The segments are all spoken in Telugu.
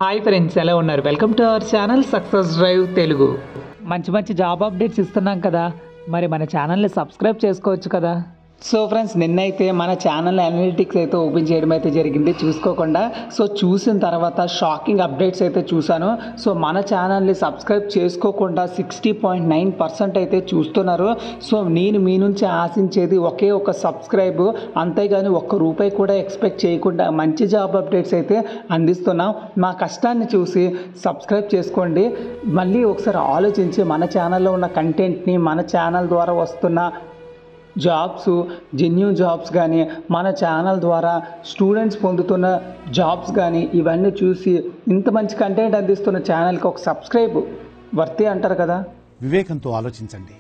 హాయ్ ఫ్రెండ్స్ ఎలా ఉన్నారు welcome to our channel success drive Telugu మంచి మంచి జాబ్ అప్డేట్స్ ఇస్తున్నాం కదా మరి మన ఛానల్ని సబ్స్క్రైబ్ చేసుకోవచ్చు కదా సో ఫ్రెండ్స్ నిన్నైతే మన ఛానల్ అనలిటిక్స్ అయితే ఓపెన్ చేయడం అయితే జరిగింది చూసుకోకుండా సో చూసిన తర్వాత షాకింగ్ అప్డేట్స్ అయితే చూశాను సో మన ఛానల్ని సబ్స్క్రైబ్ చేసుకోకుండా సిక్స్టీ పాయింట్ నైన్ పర్సెంట్ అయితే చూస్తున్నారు సో నేను మీ నుంచి ఆశించేది ఒకే ఒక సబ్స్క్రైబ్ అంతేగాని ఒక్క రూపాయి కూడా ఎక్స్పెక్ట్ చేయకుండా మంచి జాబ్ అప్డేట్స్ అయితే అందిస్తున్నాం మా కష్టాన్ని చూసి సబ్స్క్రైబ్ చేసుకోండి మళ్ళీ ఒకసారి ఆలోచించి మన ఛానల్లో ఉన్న కంటెంట్ని మన ఛానల్ ద్వారా వస్తున్న జాబ్స్ జెన్యున్ జాబ్స్ కానీ మన ఛానల్ ద్వారా స్టూడెంట్స్ పొందుతున్న జాబ్స్ కానీ ఇవన్నీ చూసి ఇంత మంచి కంటెంట్ అందిస్తున్న ఛానల్కి ఒక సబ్స్క్రైబ్ వర్తే అంటారు కదా వివేకంతో ఆలోచించండి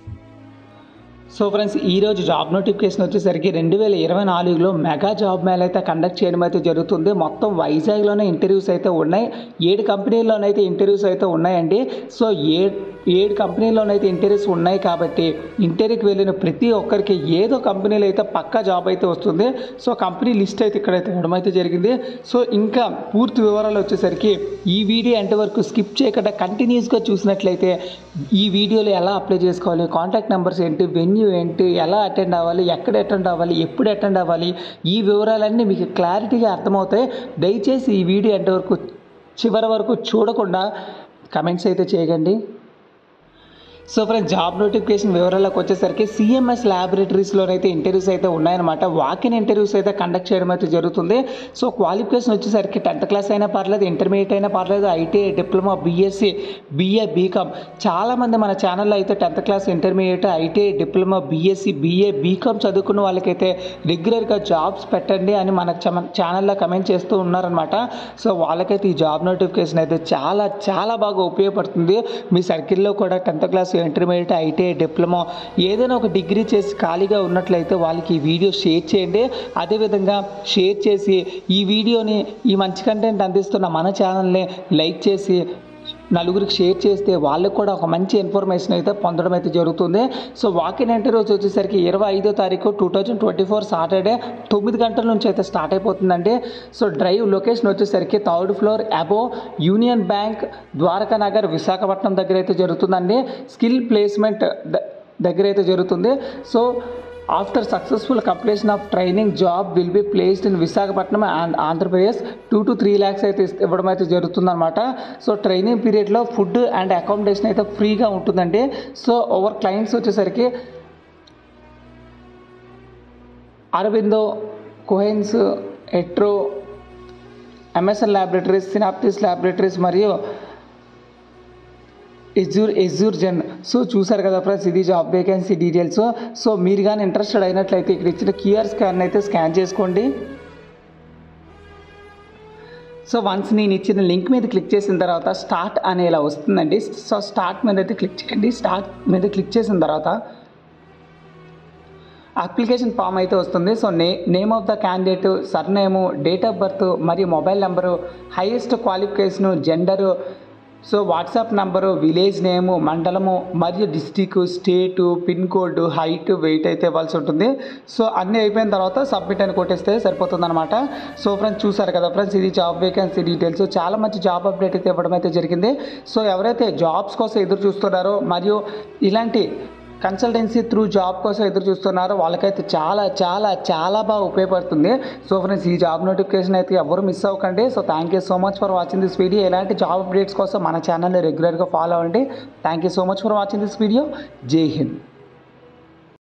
సో ఫ్రెండ్స్ ఈరోజు జాబ్ నోటిఫికేషన్ వచ్చేసరికి రెండు వేల ఇరవై నాలుగులో మెగా జాబ్ మేళ అయితే కండక్ట్ చేయడం అయితే జరుగుతుంది మొత్తం వైజాగ్లోనే ఇంటర్వ్యూస్ అయితే ఉన్నాయి ఏడు కంపెనీల్లోనైతే ఇంటర్వ్యూస్ అయితే ఉన్నాయండి సో ఏ ఏడు కంపెనీల్లోనైతే ఇంటర్వ్యూస్ ఉన్నాయి కాబట్టి ఇంటర్వ్యూకి వెళ్ళిన ప్రతి ఒక్కరికి ఏదో కంపెనీలో అయితే పక్కా జాబ్ అయితే వస్తుంది సో కంపెనీ లిస్ట్ అయితే ఇక్కడైతే ఇవ్వడం అయితే జరిగింది సో ఇంకా పూర్తి వివరాలు వచ్చేసరికి ఈ వీడియో ఎంతవరకు స్కిప్ చేయకుండా కంటిన్యూస్గా చూసినట్లయితే ఈ వీడియోలో ఎలా అప్లై చేసుకోవాలి కాంటాక్ట్ నెంబర్స్ ఏంటి వెన్యూ ఏంటి ఎలా అటెండ్ అవ్వాలి ఎక్కడ అటెండ్ అవ్వాలి ఎప్పుడు అటెండ్ అవ్వాలి ఈ వివరాలన్నీ మీకు క్లారిటీగా అర్థమవుతాయి దయచేసి ఈ వీడియో ఎంతవరకు చివరి వరకు చూడకుండా కమెంట్స్ అయితే చేయకండి సో ఫ్రెండ్స్ జాబ్ నోటిఫికేషన్ వివరాలకు వచ్చేసరికి సిఎంఎస్ ల్యాబొరేటరీస్లోనైతే ఇంటర్వ్యూస్ అయితే ఉన్నాయన్నమాట వాకిన్ ఇంటర్వ్యూస్ అయితే కండక్ట్ చేయడం అయితే జరుగుతుంది సో క్వాలిఫికేషన్ వచ్చేసరికి టెన్త్ క్లాస్ అయినా పర్లేదు ఇంటర్మీడియట్ అయినా పర్లేదు ITI diploma BSc BA BCom చాలామంది మన ఛానల్లో అయితే tenth class intermediate ITI diploma BSc BA BCom చదువుకున్న వాళ్ళకైతే రెగ్యులర్గా జాబ్స్ పెట్టండి అని మన ఛానల్లో కమెంట్ చేస్తూ ఉన్నారనమాట సో వాళ్ళకైతే ఈ జాబ్ నోటిఫికేషన్ అయితే చాలా చాలా బాగా ఉపయోగపడుతుంది మీ సర్కిల్లో కూడా tenth class intermediate ITI diploma ఏదైనా ఒక డిగ్రీ చేసి ఖాళీగా ఉన్నట్లయితే వాళ్ళకి ఈ వీడియో షేర్ చేయండి అదేవిధంగా షేర్ చేసి ఈ వీడియోని ఈ మంచి కంటెంట్ అందిస్తున్న మన ఛానల్ని లైక్ చేసి నలుగురికి షేర్ చేస్తే వాళ్ళకి కూడా ఒక మంచి ఇన్ఫర్మేషన్ అయితే పొందడం అయితే జరుగుతుంది సో వాకిన్ ఇంటర్వ్యూస్ వచ్చేసరికి ఇరవై ఐదో తారీఖు two thousand twenty four Saturday తొమ్మిది గంటల నుంచి అయితే స్టార్ట్ అయిపోతుందండి సో డ్రైవ్ లొకేషన్ వచ్చేసరికి third floor above Union Bank Dwaraka Nagar Visakhapatnam దగ్గర అయితే జరుగుతుందండి స్కిల్ ప్లేస్మెంట్ ద- దగ్గర అయితే జరుగుతుంది so after successful completion of training job will be placed in Visakhapatnam and Andhra Pradesh two to three lakhs అయితే ఇస్- ఇవ్వడం అయితే జరుగుతుందన్నమాట సో ట్రైనింగ్ పీరియడ్లో ఫుడ్ అండ్ అకామిడేషన్ అయితే ఫ్రీగా ఉంటుందండి సో ఓవర్ క్లయింట్స్ వచ్చేసరికి అరవిందో కోహెన్స్ ఎట్రో ఎంఎస్ఎన్ ల్యాబొరేటరీస్ సినాప్టిస్ ల్యాబొరేటరీస్ మరియు ఎజ్యూర్ ఎజ్యూర్ జెన్ సో చూసారు కదా ఫ్రెండ్స్ ఇది జాబ్ వేకెన్సీ డీటెయిల్స్ సో మీరు కానీ ఇంట్రెస్టెడ్ అయినట్లయితే ఇక్కడ ఇచ్చిన క్యూఆర్ స్కాన్ అయితే స్కాన్ చేసుకోండి సో వన్స్ నేను ఇచ్చిన లింక్ మీద క్లిక్ చేసిన తర్వాత స్టార్ట్ అని ఇలా వస్తుందండి సో స్టార్ట్ మీద అయితే క్లిక్ చేయండి స్టార్ట్ మీద క్లిక్ చేసిన తర్వాత అప్లికేషన్ ఫామ్ అయితే వస్తుంది సో నే name of the candidate surname date of birth మరియు mobile number highest qualification gender so WhatsApp number village name మండలము మరియు district state pin code height weight అయితే ఇవ్వాల్సి ఉంటుంది సో అన్నీ అయిపోయిన తర్వాత సబ్మిట్ అని కొట్టేస్తే సరిపోతుంది అనమాట సో ఫ్రెండ్స్ చూసారు కదా ఫ్రెండ్స్ ఇది జాబ్ వేకెన్సీ డీటెయిల్స్ చాలా మంచి జాబ్ అప్డేట్ అయితే ఇవ్వడం అయితే జరిగింది సో ఎవరైతే జాబ్స్ కోసం ఎదురు చూస్తున్నారో మరియు ఇలాంటి కన్సల్టెన్సీ త్రూ జాబ్ కోసం ఎదురు చూస్తున్నారో వాళ్ళకైతే చాలా చాలా చాలా బాగా ఉపయోగపడుతుంది సో ఫ్రెండ్స్ ఈ జాబ్ నోటిఫికేషన్ అయితే ఎవరు మిస్ అవ్వకండి so thank you so much for watching this video ఎలాంటి జాబ్ అప్డేట్స్ కోసం మన ఛానల్ని రెగ్యులర్గా ఫాలో అవ్వండి thank you so much for watching this video జై హింద్